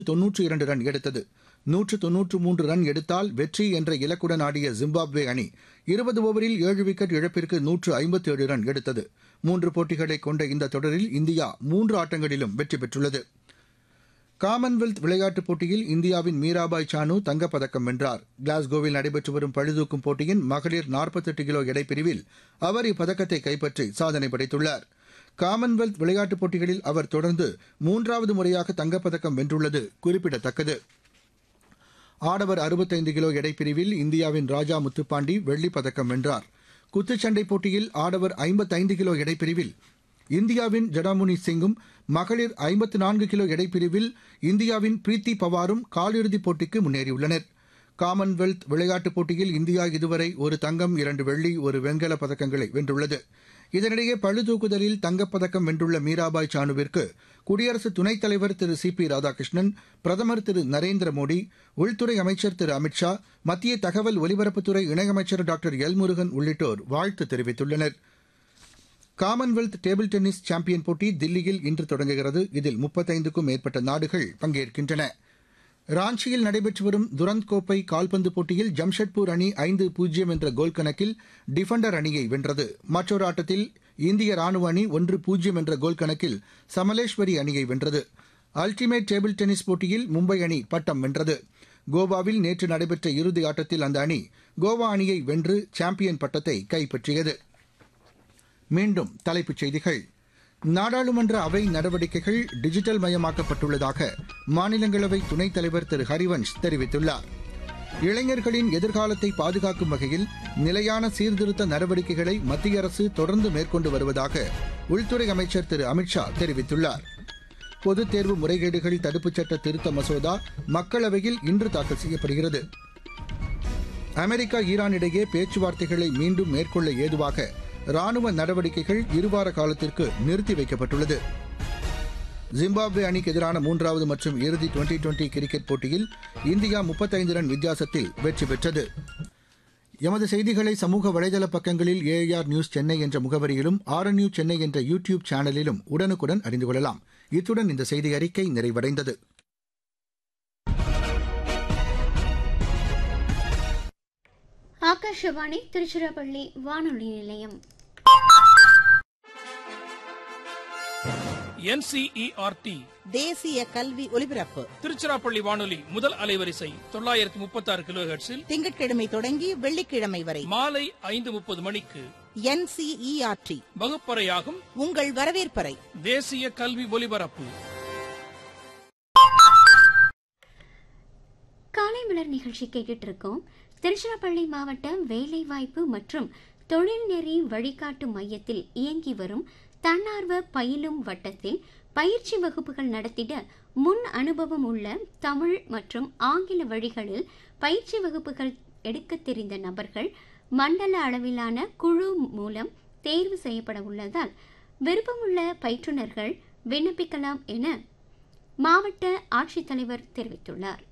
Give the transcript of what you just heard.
தொன்னூற்று இரண்டு ரன் எடுத்தது நூற்று தொன்னூற்று மூன்று ரன் எடுத்தால் வெற்றி என்ற இலக்குடன் ஆடிய ஜிம்பாப்வே அணி இருபது ஓவரில் ஏழு விக்கெட் இழப்பிற்கு நூற்று ஐம்பத்தேழு ரன் எடுத்தது மூன்று போட்டிகளை கொண்ட இந்த தொடரில் இந்தியா மூன்று ஆட்டங்களிலும் வெற்றி பெற்றுள்ளது காமன்வெல்த் விளையாட்டுப் போட்டியில் இந்தியாவின் மீராபாய் சானு தங்கப்பதக்கம் வென்றார் கிளாஸ்கோவில் நடைபெற்று வரும் பழுதூக்கும் போட்டியின் மகளிர் நாற்பத்தெட்டு கிலோ எடைப்பிரிவில் அவர் இப்பதக்கத்தை கைப்பற்றி சாதனை படைத்துள்ளார் காமன்வெல்த் விளையாட்டுப் போட்டிகளில் அவர் தொடர்ந்து மூன்றாவது முறையாக தங்கப்பதக்கம் வென்றுள்ளது குறிப்பிடத்தக்கது ஆடவர் அறுபத்தைந்து கிலோ எடைப்பிரிவில் இந்தியாவின் ராஜா முத்துப்பாண்டி வெள்ளிப் பதக்கம் வென்றார் குத்துச்சண்டை போட்டியில் ஆடவர் ஐம்பத்தைந்து கிலோ எடைப்பிரிவில் இந்தியாவின் ஜடாமுனி சிங்கும் மகளிர் ஐம்பத்து நான்கு கிலோ எடைப்பிரிவில் இந்தியாவின் பிரீத்தி பவாரும் காலிறுதிப் போட்டிக்கு முன்னேறியுள்ளனர் காமன்வெல்த் விளையாட்டுப் போட்டியில் இந்தியா இதுவரை ஒரு தங்கம் இரண்டு வெள்ளி ஒரு வெண்கலப் பதக்கங்களை வென்றுள்ளது இதனிடையே பளுதூக்குதலில் தங்கப்பதக்கம் வென்றுள்ள மீராபாய் சானுவிற்கு குடியரசு துணைத் தலைவர் திரு சி பி ராதாகிருஷ்ணன் பிரதமர் திரு நரேந்திர மோடி உள்துறை அமைச்சர் திரு அமித் ஷா மத்திய தகவல் ஒலிபரப்புத்துறை இணையமைச்சர் டாக்டர் எல் முருகன் உள்ளிட்டோர் வாழ்த்து தெரிவித்துள்ளனர் காமன்வெல்த் டேபிள் டென்னிஸ் சாம்பியன் போட்டி தில்லியில் இன்று தொடங்குகிறது இதில் முப்பத்தைந்துக்கும் மேற்பட்ட நாடுகள் பங்கேற்கின்றன ராஞ்சியில் நடைபெற்று வரும் துரந்த் கோப்பை கால்பந்து போட்டியில் ஜம்ஷெட்பூர் அணி ஐந்து பூஜ்ஜியம் என்ற கோல் கணக்கில் டிஃபெண்டர் அணியை வென்றது மற்றொரு ஆட்டத்தில் இந்திய ராணுவ அணி ஒன்று பூஜ்ஜியம் என்ற கோல் கணக்கில் சமலேஸ்வரி அணியை வென்றது அல்டிமேட் டேபிள் டென்னிஸ் போட்டியில் மும்பை அணி பட்டம் வென்றது கோவாவில் நேற்று நடைபெற்ற இறுதி ஆட்டத்தில் அந்த அணி கோவா அணியை வென்று சாம்பியன் பட்டத்தை கைப்பற்றியது மீண்டும் தலைப்புச் செய்திகள் நாடாளுமன்ற அவை நடவடிக்கைகள் டிஜிட்டல் மயமாக்கப்பட்டுள்ளதாக மாநிலங்களவை துணைத் தலைவர் திரு ஹரிவன்ஷ் தெரிவித்துள்ளார் இளைஞர்களின் எதிர்காலத்தை பாதுகாக்கும் வகையில் நிலையான சீர்திருத்த நடவடிக்கைகளை மத்திய அரசு தொடர்ந்து மேற்கொண்டு வருவதாக உள்துறை அமைச்சர் திரு அமித்ஷா தெரிவித்துள்ளார் பொதுத் தேர்வு முறைகேடுகள் தடுப்புச் சட்ட திருத்த மசோதா மக்களவையில் இன்று தாக்கல் செய்யப்படுகிறது அமெரிக்கா ஈரான் இடையே பேச்சுவார்த்தைகளை மீண்டும் மேற்கொள்ள ஏதுவாக ராணுவ நடவடிக்கைகள் இருவார காலத்திற்கு நிறுத்தி வைக்கப்பட்டுள்ளது ஜிம்பாப்வே அணிக்கு எதிரான மூன்றாவது மற்றும் இறுதி டுவெண்டி டுவெண்டி கிரிக்கெட் போட்டியில் இந்தியா முப்பத்தைந்து ரன் வித்தியாசத்தில் வெற்றி பெற்றது எமது செய்திகளை சமூக வலைதள பக்கங்களில் ஏஆர் நியூஸ் சென்னை என்ற முகவரியிலும் ஆர் நியூஸ் சென்னை என்ற யூ டியூப் சேனலிலும் உடனுக்குடன் அறிந்து கொள்ளலாம் இத்துடன் இந்த செய்தி அறிக்கை நிறைவடைந்தது ஆகாஷவாணி திருச்சிராப்பள்ளி வானொலி நிலையம் என்சிஇஆர்டி தேசிய கல்வி ஒலிபரப்பு திருச்சிராப்பள்ளி வானொலி முதல் அலைவரிசை தொள்ளாயிரத்தி முப்பத்தி ஆறு கிலோ ஹெர்ட்ஸில் திங்கட்கிழமை தொடங்கி வெள்ளிக்கிழமை வரை மாலை ஐந்து முப்பது மணிக்கு என்சிஇஆர்டி வகுப்பறையாகும் உங்கள் வரவேற்பறை தேசிய கல்வி ஒலிபரப்பு காலை மலர் நிகழ்ச்சி கேட்டுட்டு இருக்கோம் திருச்சிராப்பள்ளி மாவட்ட வேலைவாய்ப்பு மற்றும் தொழில்நெறி வழிகாட்டு மையத்தில் இயங்கி வரும் தன்னார்வ பயிலும் வட்டத்தில் பயிற்சி வகுப்புகள் நடத்திட முன் அனுபவம் உள்ள தமிழ் மற்றும் ஆங்கில வழிகளில் பயிற்சி வகுப்புகள் எடுக்க தெரிந்த நபர்கள் மண்டல அளவிலான குழு மூலம் தேர்வு செய்யப்பட உள்ளதால் விருப்பமுள்ள பயிற்றுனர்கள் விண்ணப்பிக்கலாம் என மாவட்ட ஆட்சித்தலைவர் தெரிவித்துள்ளார்